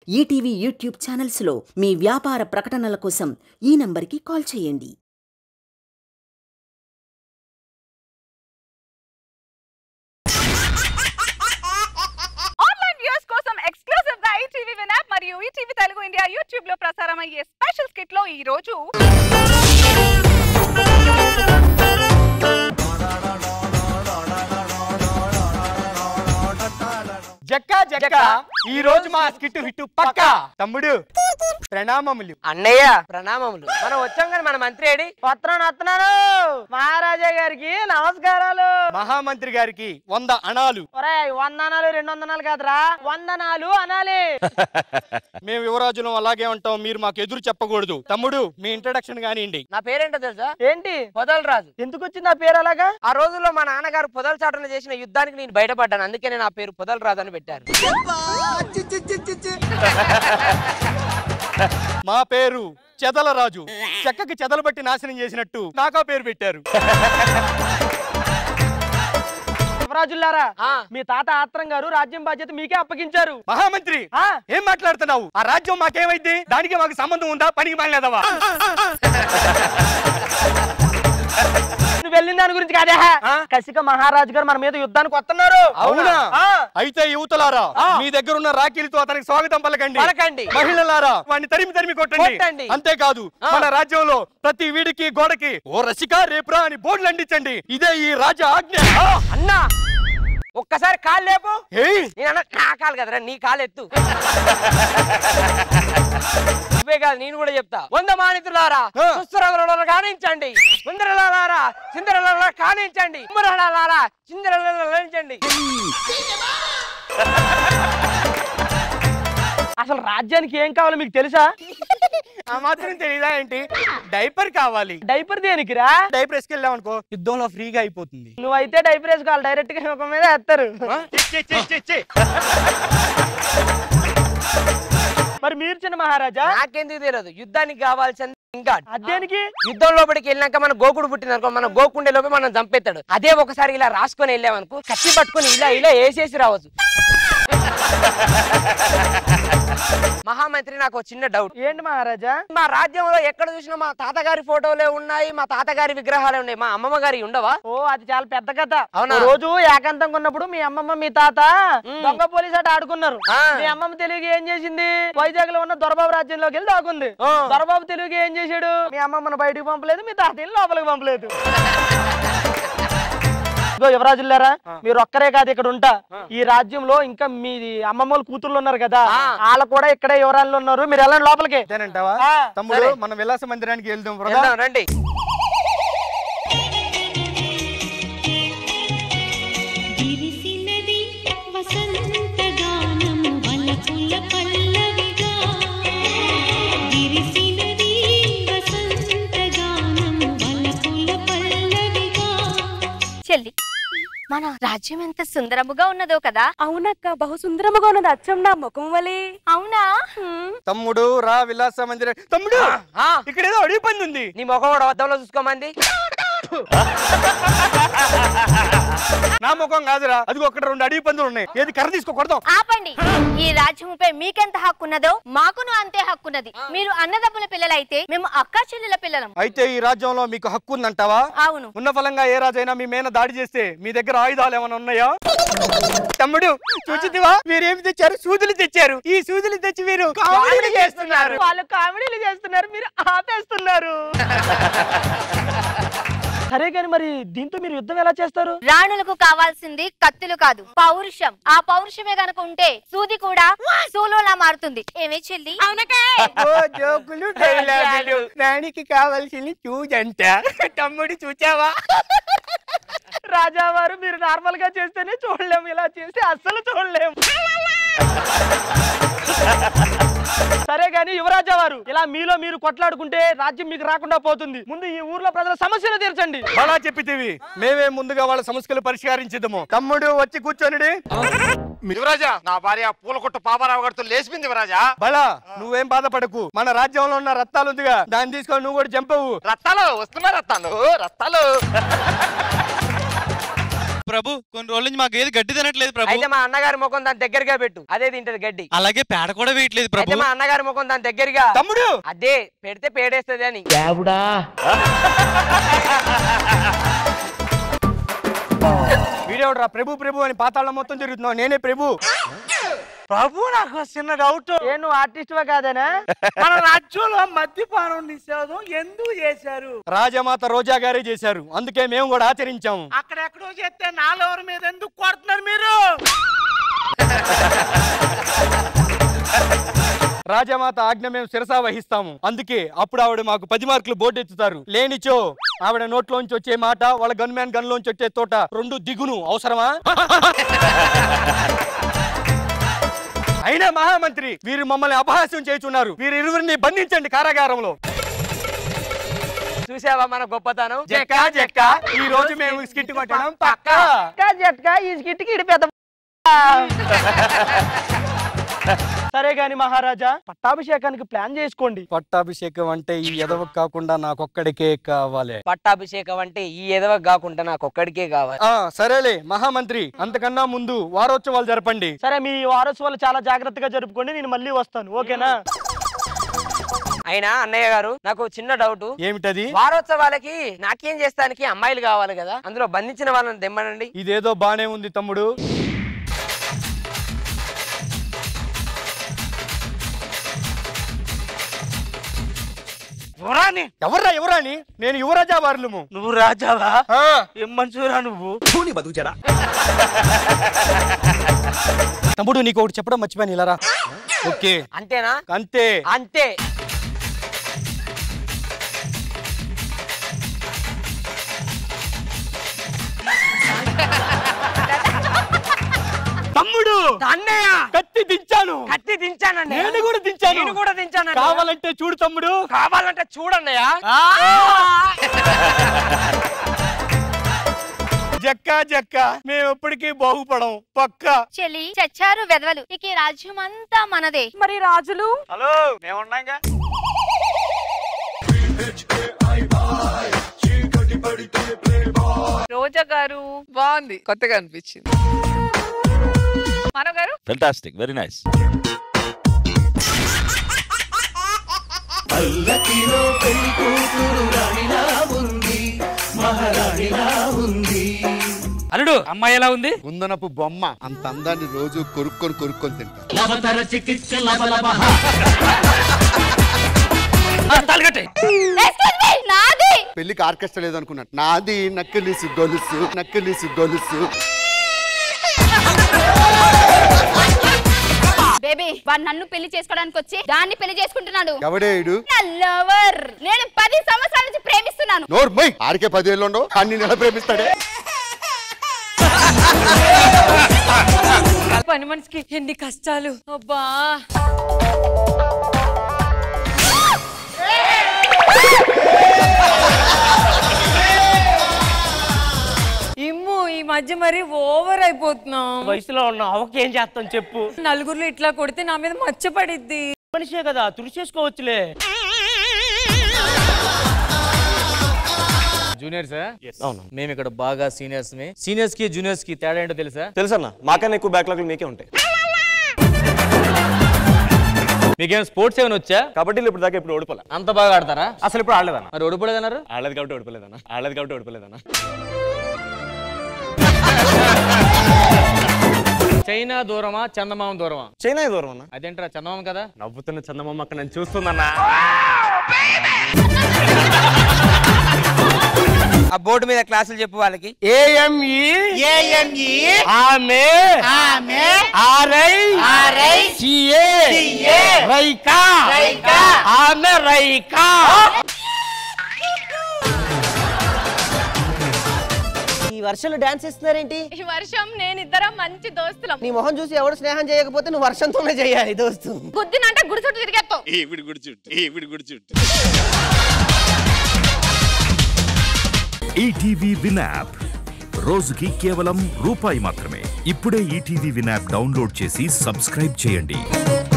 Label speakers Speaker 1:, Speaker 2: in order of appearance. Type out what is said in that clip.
Speaker 1: ETV YouTube ఛానల్స్లో మీ వ్యాపార ప్రకటనల కోసం ఈ నంబర్కి కాల్ చేయండి
Speaker 2: ఆన్లైన్ వ్యూస్ కోసం ఎక్స్క్లూజివ్ గా ఈటీవీ విన్ యాప్ మరియు ఈటీవీ తెలుగు ఇండియా యూట్యూబ్ లో ప్రసారం అయ్యే స్పెషల్ స్కిట్ లో ఈ రోజు
Speaker 3: జక్కా జక్కా ఈ రోజు మా స్కిట్ హిట్ పక్క తమ్ముడు ప్రణామములు
Speaker 4: అన్నయ్య ప్రణామములు మనం వచ్చాం కానీ మన మంత్రి ఏడి పత్రం వస్తున్నాను మహారాజా గారికి నమస్కారాలు
Speaker 3: మహామంత్రి గారికి వంద అణాలు
Speaker 4: ఒరేయ్ వందనాలు రెండు వందనాలు కాదురా వందనాలు అనాలి
Speaker 3: మేము యువరాజులం అలాగే ఉంటాం మీరు మాకు ఎదురు చెప్పకూడదు తమ్ముడు మీ ఇంట్రడక్షన్ కానివ్వండి
Speaker 4: నా పేరేంటో తెలుసా ఏంటి పొదల రాజు ఎందుకు వచ్చింది ఆ పేరు అలాగా ఆ రోజుల్లో మా నాన్నగారు పొదల చాటున చేసిన యుద్ధానికి నేను బయటపడ్డాను అందుకే నేను ఆ పేరు పొదల రాజు అని పెట్టారు
Speaker 3: మా పేరు చెదల రాజు చెక్కకి చెదలు బట్టి నాశనం చేసినట్టు నాకా పేరు పెట్టారు
Speaker 4: యువరాజులారా మీ తాత ఆత్రం గారు రాజ్యం బాధ్యత మీకే అప్పగించారు
Speaker 3: మహామంత్రి
Speaker 4: ఆ,
Speaker 3: ఏం మాట్లాడుతున్నావు ఆ రాజ్యం మాకేమైంది దానికి మాకు సంబంధం ఉందా పనికి మాలేదవా
Speaker 4: నువ్వు వెళ్ళిన దాని గురించి కాదే
Speaker 3: ఆ?
Speaker 4: కసిక మహారాజు గారు మన మీద యుద్ధానికి వస్తున్నారు
Speaker 3: అవునా
Speaker 4: ఆ.
Speaker 3: అయితే యువతలారా
Speaker 4: ఆ.
Speaker 3: మీ దగ్గర ఉన్న రాఖీలతో అతనికి స్వాగతం పలకండి
Speaker 4: పలకండి.
Speaker 3: మహిళలారా వాడిని తరిమి తరిమి కొట్టండి
Speaker 4: కొట్టండి.
Speaker 3: అంతేకాదు
Speaker 4: ఆ.
Speaker 3: మన రాజ్యంలో ప్రతి వీడికి గోడకి ఓ రసిక రేపురా అని బోర్డులు అంటించండి ఇదే ఈ రాజ ఆజ్ఞ ఆ.
Speaker 4: అన్నా ఒక్కసారి కాలు లేపు
Speaker 3: ఏయ్
Speaker 4: నేను అన్న నా కాలు కదరా నీ కాలు ఎత్తు నువ్వే కాదు నేను కూడా చెప్తా వంద మానితులారా
Speaker 3: ఆ.
Speaker 4: సుస్సురగలలో కానించండి సుందరలారా సిందరలారా కానించండి ఉమ్మరలారా చిందరలాంచండి అసలు రాజ్యానికి ఏం కావాలో మీకు తెలుసా
Speaker 3: ఆ మాత్రం తెలియదా ఏంటి డైపర్ కావాలి
Speaker 4: డైపర్ దేనికిరా
Speaker 3: డైపర్ వేసుకెళ్ళాం అనుకో యుద్ధంలో ఫ్రీగా అయిపోతుంది
Speaker 4: నువ్వైతే డైపర్ వేసుకోవాలి డైరెక్ట్ గా ఒక మీద వేస్తారు
Speaker 3: ఆ? చి, చి, చి, చి, చి.
Speaker 4: మరి మీరు చిన్న మహారాజా
Speaker 5: నాకెందుకు తెలియదు యుద్ధానికి కావాల్సింది ఇంకా
Speaker 4: అదేనికి
Speaker 5: యుద్ధం లోపలికి వెళ్ళినాక మన గోకుడు పుట్టిందనుకో మన గోకుండే లోపే మనం చంపేస్తాడు అదే ఒకసారి ఇలా రాసుకొని వెళ్ళామనుకో కత్తి పట్టుకొని ఇలా ఇలా వేసేసి రావచ్చు మహామంత్రి నాకు ఒక చిన్న డౌట్
Speaker 4: ఏంటి మహారాజా
Speaker 5: మా రాజ్యంలో ఎక్కడ చూసినా మా తాతగారి ఫోటోలే ఉన్నాయి మా తాతగారి విగ్రహాలే ఉన్నాయి మా అమ్మమ్మ గారి ఉండవా
Speaker 4: ఓ అది చాలా పెద్ద కథ
Speaker 5: అవునా?
Speaker 4: ఓ రోజు ఏకాంతంగా ఉన్నప్పుడు మీ అమ్మమ్మ మీ తాత దొంగ పోలీస్ ఆట ఆడుకున్నారు
Speaker 5: ఆ.
Speaker 4: మీ అమ్మమ్మ తెలుగు ఏం చేసింది వైజాగ్ లో ఉన్న దొరబాబు రాజ్యంలోకి వెళ్ళి దాకుంది
Speaker 5: ఆ.
Speaker 4: దొరబాబు తెలుగు ఏం చేశాడు మీ అమ్మమ్మను బయటికి పంపలేదు మీ తాత వెళ్ళి లోపలికి పంపలేదు ఇదిగో యువరాజులారా మీరు ఒక్కరే కాదు ఇక్కడ ఉంటా ఈ రాజ్యంలో ఇంకా మీ అమ్మమ్మ వాళ్ళ కూతుర్లు ఉన్నారు కదా
Speaker 5: ఆ.
Speaker 4: వాళ్ళు కూడా ఇక్కడే యువరాజులు ఉన్నారు మీరు వెళ్ళండి లోపలికి
Speaker 3: అంతేనంటావా
Speaker 4: ఆ,
Speaker 3: తమ్ముడు
Speaker 5: సరే.
Speaker 3: మన విలాస మందిరానికి వెళ్దాం బ్రదర్.
Speaker 5: వెళ్దాం రండి
Speaker 6: విరిసినది వసంతగానము వలపుల పల్లవిగా విరిసినది వసంతగానము వలపుల పల్లవిగా
Speaker 7: చెల్లి మన రాజ్యం ఎంత సుందరముగా ఉన్నదో కదా
Speaker 8: అవునక్క బహు సుందరముగా ఉన్నది అచ్చం నా ముఖం వలె
Speaker 7: అవునా
Speaker 3: తమ్ముడు రా విలాస మందిరం తమ్ముడు
Speaker 5: ఆ,
Speaker 3: ఇక్కడ ఏదో అడిగి పంది ఉంది
Speaker 5: నీ ముఖం కూడా అద్దంలో చూసుకోమంది
Speaker 3: నా ముఖం కాదురా అది ఒకటి రెండు అడిగి పందులు ఉన్నాయి ఏది కర్ర తీసుకో కొడదాం
Speaker 7: ఆపండి ఈ రాజ్యముపై మీకెంత హక్కున్నదో మాకును అంతే హక్కున్నది మీరు అన్నదమ్ముల పిల్లలైతే మేము అక్కా చెల్లెల పిల్లలం
Speaker 3: అయితే ఈ రాజ్యంలో మీకు హక్కు ఉందంటావా
Speaker 7: అవును
Speaker 3: ఉన్న ఫలంగా ఏ రాజైనా మీ మీద దాడి చేస్తే మీ దగ్గర ఆయుధాలు ఏమైనా ఉన్నాయా తమ్ముడు చూచితివా మీరేమి తెచ్చారు సూదులు తెచ్చారు ఈ సూదులు తెచ్చి మీరు కామెడీలు చేస్తున్నారు
Speaker 4: వాళ్ళు కామెడీలు చేస్తున్నారు మీరు ఆపేస్తున్నారు సరే కానీ మరి దీంతో మీరు యుద్ధం ఎలా చేస్తారు
Speaker 7: రాణులకు కావాల్సింది కత్తులు కాదు పౌరుషం ఆ పౌరుషమే గనక ఉంటే సూది కూడా సూలోలా మారుతుంది ఏమే చెల్లి
Speaker 3: ఓ జోకులు డైలాగులు దానికి కావాల్సింది చూజంట తమ్ముడు చూచావా
Speaker 4: రాజావారు మీరు నార్మల్ గా చేస్తేనే చూడలేము ఇలా చేస్తే అస్సలు చూడలేము సరే గాని యువరాజా వారు ఇలా మీలో మీరు కొట్లాడుకుంటే రాజ్యం మీకు రాకుండా పోతుంది ముందు ఈ ఊర్లో ప్రజల సమస్యలు తీర్చండి
Speaker 3: బలా చెప్పితివి మేమే ముందుగా వాళ్ళ సమస్యలు పరిష్కరించిదము తమ్ముడు వచ్చి కూర్చొని
Speaker 9: యువరాజా నా భార్య పూల కొట్టు పాపారావు గారితో లేచిపోయింది యువరాజా
Speaker 3: బలా నువ్వేం బాధపడకు మన రాజ్యంలో ఉన్న రత్తాలు ఉందిగా దాన్ని తీసుకొని నువ్వు కూడా చంపవు
Speaker 9: రత్తాలు వస్తున్నా రత్తాలు రత్తాలు
Speaker 10: ప్రభు కొన్ని రోజుల నుంచి మా గేదె గడ్డి తినట్లేదు ప్రభు
Speaker 5: అయితే మా అన్నగారి ముఖం దాని దగ్గరగా పెట్టు అదే తింటది గడ్డి
Speaker 10: అలాగే పేడ కూడా వేయట్లేదు
Speaker 5: అయితే
Speaker 10: ప్రభు
Speaker 5: మా అన్నగారి ముఖం దాని దగ్గరగా
Speaker 3: తమ్ముడు
Speaker 5: అదే పెడితే పేడేస్తుంది అని
Speaker 3: వీడేవడరా ప్రభు ప్రభు అని పాతాళం మొత్తం తిరుగుతున్నావు నేనే ప్రభు
Speaker 4: ప్రభు నాకు చిన్న డౌట్ ఏ నువ్వు ఆర్టిస్ట్ కాదేనా మన రాజ్యంలో మద్యపానం నిషేధం ఎందుకు చేశారు
Speaker 3: రాజమాత రోజా గారే చేశారు అందుకే మేము కూడా ఆచరించాము
Speaker 4: అక్కడెక్కడో చేస్తే నాలుగు మీద ఎందుకు కొడుతున్నారు మీరు
Speaker 3: రాజమాత ఆజ్ఞ మేము శిరసా వహిస్తాము అందుకే అప్పుడు ఆవిడ మాకు పది మార్కులు బోర్డు ఎత్తుతారు లేనిచో ఆవిడ నోట్లోంచి వచ్చే మాట వాళ్ళ గన్మ్యాన్ గన్లోంచి వచ్చే తోట రెండు దిగును అవసరమా అయినా మహామంత్రి వీరు మమ్మల్ని అపహాస్యం చేస్తున్నారు వీరు ఇరువురిని బంధించండి కారాగారంలో
Speaker 5: చూసావా మన గొప్పతనం
Speaker 3: జక్క జక్క ఈ రోజు మేము స్కిట్ కొట్టడం పక్కా
Speaker 4: జట్కా ఈ స్కిట్కి ఇడి పెద్ద సరే గాని మహారాజా పట్టాభిషేకానికి ప్లాన్ చేసుకోండి
Speaker 3: పట్టాభిషేకం అంటే ఈ ఎదవ కాకుండా నాకొక్కడికే కావాలి
Speaker 5: పట్టాభిషేకం అంటే ఈ ఎదవ కాకుండా నాకు ఒక్కడికే కావాలి
Speaker 3: ఆ సరేలే మహామంత్రి అంతకన్నా ముందు వారోత్సవాలు జరపండి
Speaker 4: సరే మీ వారసులు చాలా జాగ్రత్తగా జరుపుకోండి నేను మళ్ళీ వస్తాను ఓకేనా
Speaker 5: అయినా అన్నయ్య గారు నాకు చిన్న డౌట్
Speaker 3: ఏమిటది
Speaker 5: వారోత్సవాలకి నాకేం చేస్తానికి అమ్మాయిలు కావాలి కదా అందులో బంధించిన వాళ్ళని దెమ్మనండి
Speaker 3: ఇదేదో బానే ఉంది తమ్ముడు
Speaker 4: యువరాని
Speaker 3: ఎవర్రా ఎవరాని నేను యువరాజా వారులము
Speaker 4: నువ్వు రాజావా
Speaker 3: ఆ,
Speaker 4: ఏం మంచూరా నువ్వు
Speaker 3: తమ్ముడు నీకు ఒకటి చెప్పడం మర్చిపోయాను ఇలారా ఓకే
Speaker 5: అంతేనా
Speaker 3: అంతే
Speaker 5: అంతే
Speaker 3: తమ్ముడు
Speaker 5: అన్నయ్య
Speaker 3: కత్తి దించాను
Speaker 5: కత్తి దించానండి
Speaker 3: నేను కూడా దించాను
Speaker 5: నేను కూడా దించాను
Speaker 3: కావాలంటే చూడు తమ్ముడు
Speaker 5: కావాలంటే చూడన్నయ్య
Speaker 3: జక్క జక్క మేము ఎప్పటికీ బాగుపడం పక్కా
Speaker 7: చెల్లి చచ్చారు వెదవలు ఇక ఈ రాజ్యం అంతా మనదే
Speaker 8: మరి రాజులు
Speaker 3: హలో మేమున్నాగా
Speaker 2: రోజా గారు బాగుంది కొత్తగా అనిపించింది మనో గారు
Speaker 11: ఫెంటాస్టిక్ వెరీ నైస్
Speaker 5: అల్లుడు అమ్మాయి ఎలా ఉంది
Speaker 9: కుందనపు బొమ్మ అంత అందాన్ని రోజు కొరుక్కొని కొరుక్కొని తింటా
Speaker 7: Excuse me, నాది
Speaker 9: పెళ్లికి ఆర్కెస్ట్రా లేదనుకున్నట్టు నాది నక్కిలిసి గొలుసు నక్కిలిసి గొలుసు
Speaker 7: బేబీ వాడు నన్ను పెళ్లి చేసుకోవడానికి వచ్చి దాన్ని పెళ్లి చేసుకుంటున్నాడు
Speaker 9: ఎవడేడు
Speaker 7: నా లవర్ నేను పది సంవత్సరాల నుంచి ప్రేమిస్తున్నాను
Speaker 9: నోర్మై ఆడికే పదేళ్ళు ఉండవు అన్ని నెల ప్రేమిస్తాడే
Speaker 8: పని మనిషికి ఎన్ని కష్టాలు అబ్బా ఇమ్ము ఈ మధ్య మరి ఓవర్ అయిపోతున్నాం
Speaker 4: వయసులో ఉన్న అవకి ఏం చేస్తాం చెప్పు
Speaker 8: నలుగురిలో ఇట్లా కొడితే నా మీద మచ్చ పడిద్ది
Speaker 4: మనిషే కదా తుడిచేసుకోవచ్చులే
Speaker 12: జూనియర్స్ అవును మేము ఇక్కడ బాగా సీనియర్స్ సీనియర్స్ కి జూనియర్స్ కి తేడా ఏంటో తెలుసా తెలుసన్న మాకన్నా ఎక్కువ బ్యాక్లాగ్ మీకే ఉంటాయి మీకేం స్పోర్ట్స్ ఏమైనా వచ్చా కబడ్డీలో ఇప్పుడు దాకా ఇప్పుడు ఓడిపోలే అంత బాగా ఆడతారా అసలు ఇప్పుడు ఆడలేదన్న మరి ఓడిపోలేదన్నారు ఆడలేదు కాబట్టి ఓడిపోలేదన్న ఆడలేదు కాబట్టి ఓడిపోలేదన్న చైనా దూరమా చందమామ దూరమా చైనా దూరం అన్న అదేంట్రా చందమామ కదా నవ్వుతున్న చందమామ అక్కడ నన్ను చూస్తుందన్నా
Speaker 5: ఆ బోర్డు మీద క్లాసులు చెప్పు వాళ్ళకి
Speaker 3: ఏఎంఈ ఏఎంఈ ఆమె ఆమె RI RI CA CA Raika Raika ఆమె రైకా
Speaker 13: ఈ వర్షంలో డాన్స్ ఇస్తున్నారేంటి
Speaker 14: ఈ వర్షం నేను ఇద్దరం మంచి దోస్తులం
Speaker 13: నీ మొహం చూసి ఎవడు స్నేహం చేయకపోతే నువ్వు వర్షంతోనే చేయాలి దోస్తు
Speaker 14: గుద్దినంటే గుడి చుట్టూ తిరిగేస్తావు
Speaker 11: ఈవిడి గుడి చుట్టూ ఈవిడి గుడి చుట్టూ
Speaker 15: ఈటీవీ విన్ యాప్ రోజుకి కేవలం రూపాయి మాత్రమే ఇప్పుడే ఈటీవీ విన్ యాప్ డౌన్లోడ్ చేసి సబ్స్క్రైబ్ చేయండి